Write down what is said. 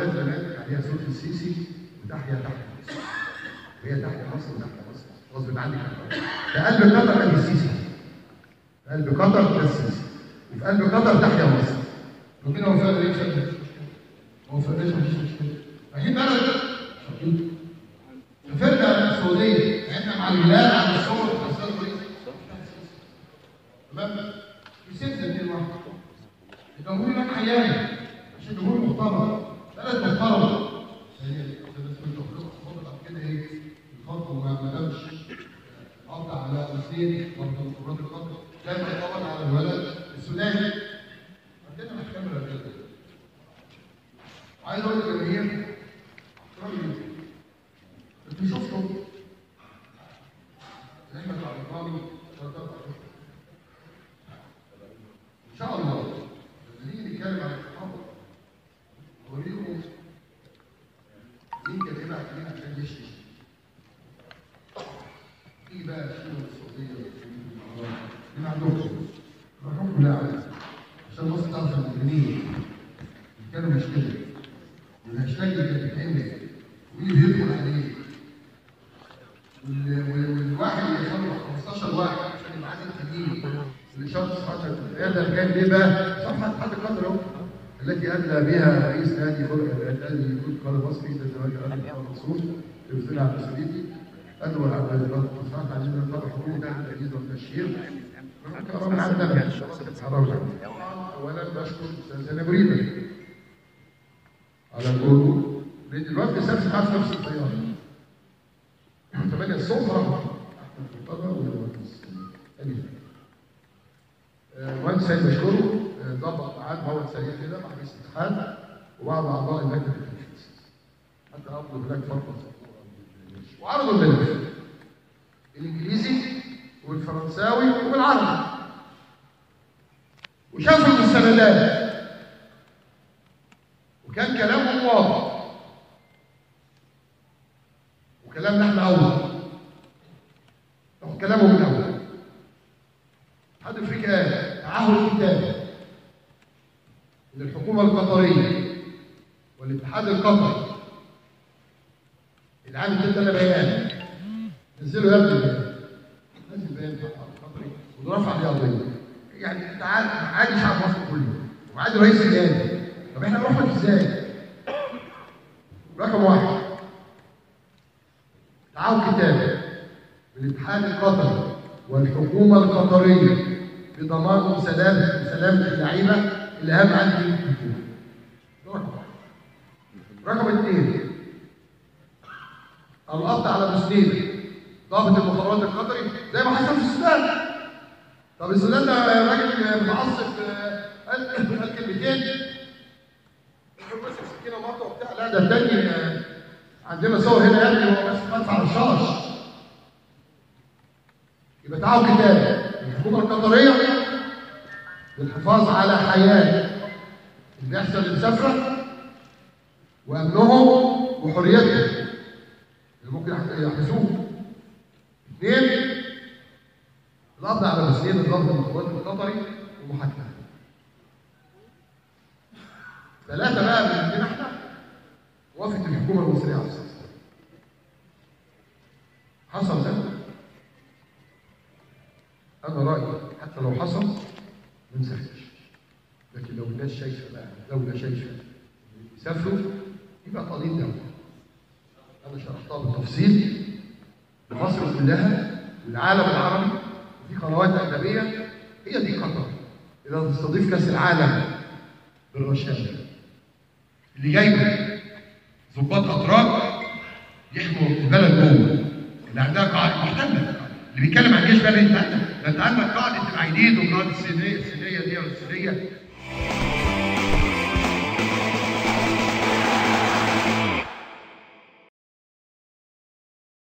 العلامات زمان عليها صوره السيسي وتحيا تحت مصر وهي تحيا مصر وتحيا مصر غصب عنك في قلب قطر كان السيسي في قلب قطر ده السيسي وفي قلب قطر تحيا مصر ربنا وفقنا ليه شكل ما وفقناش مفيش مشكله رايحين بلد شاطرين سافرنا السعوديه احنا مع الهلال على الصور بتاع السنه الرئيس تمام في ست اثنين واحد الجمهور هناك حياني عشان جمهور محترم بلد محترمه هي الناس بتقول لك كده ايه الخط وما ما دامش قطع على اثنين برضه كرات القطر كان طبعا على الولد السوداني عندنا محكمه رجاله عايز اقول للجماهير راجل انتوا شفتوا احمد العرقاني ان شاء الله لما نيجي نتكلم عن الصحابه وريهم يمكن ايه بقى كلمه عشان يشتي تيجي بقى الشؤون السعوديه من عندكم الحكم لا عادي عشان مصر تعرف المؤمنين كانوا مش كده والهاشتاج اللي كان بيتعمل مين بيدخل عليه وال- وال- والواحد اللي يخلص 15 واحد عشان يبقى عدد كبير اللي شرط صفحه هذا كان ليه بقى صفحه اتحاد القدر اهو التي ادلى بها رئيس نادي فرقه نادي كره قدم مصري في الزواج عبد منصور في وزير عبد السعيدي انور عبد الرزاق صفحه عايزين نطبق حقوق ده التجهيز والتشهير كرم عندنا اولا بشكر استاذ بريده على الجهد لان الوفد سافر معاه في نفس الطياره كمان الصوت رفع احمد مرتضى والمهندس امين المهندس سيد بشكره آه، ضبط معاه موعد سريع كده مع رئيس الاتحاد وبعض اعضاء اللجنه التنفيذيه حتى افضل هناك فرقه وعرضوا الملف الانجليزي والفرنساوي وبالعربي وشافوا المستندات وكان كلامهم واضح وكلامنا احنا اول طب كلامهم الاول الاتحاد الافريقي قال تعهد كتابي ان الحكومه القطريه والاتحاد القطري العام اديت انا بيان نزلوا يا ابني البيان نزل بيان بتاع الاتحاد القطري ورفع عليه قضيه يعني انت عادي عادي شعب مصر كله وعادي رئيس النادي طب احنا نروح لك ازاي؟ رقم واحد تعاون كتابي بالاتحاد القطري والحكومه القطريه بضمان سلامه سلامه اللعيبه اللي اهم عندي في الحكومه. ده رقم واحد. رقم اثنين القبض على مسلمين ضابط المخابرات القطري زي ما حصل في السودان طب السودان ده راجل متعصب آه، قال قال كلمتين بس سكينه مطه وبتاع لا ده التاني آه، عندنا صور هنا يا ابني هو بس مدفع رشاش يبقى تعاون كتابي الحكومه القطريه للحفاظ على حياه البعثه اللي مسافره وامنهم وحريتهم اللي ممكن يح- يحبسوهم اثنين القبض على مسؤولين الضابط المخابرات القطري ومحاكمه ثلاثه بقى من عندنا احنا وافقت الحكومه المصريه على الصف حصل ده انا رايي حتى لو حصل ما نسافرش لكن لو الناس شايفه بقى الدوله شايفه يسافروا يبقى قضيه دوله انا شرحتها بالتفصيل لمصر كلها والعالم العربي وفي قنوات اجنبيه هي دي قطر اذا تستضيف كاس العالم بالرشاوي اللي جايبه ضباط اتراك يحموا البلد جوه اللي عندها قاعده محتله اللي بيتكلم عن الجيش بقى انت عندك ده انت عندك قاعده العيدين وقاعده السينيه السينيه دي ولا السينيه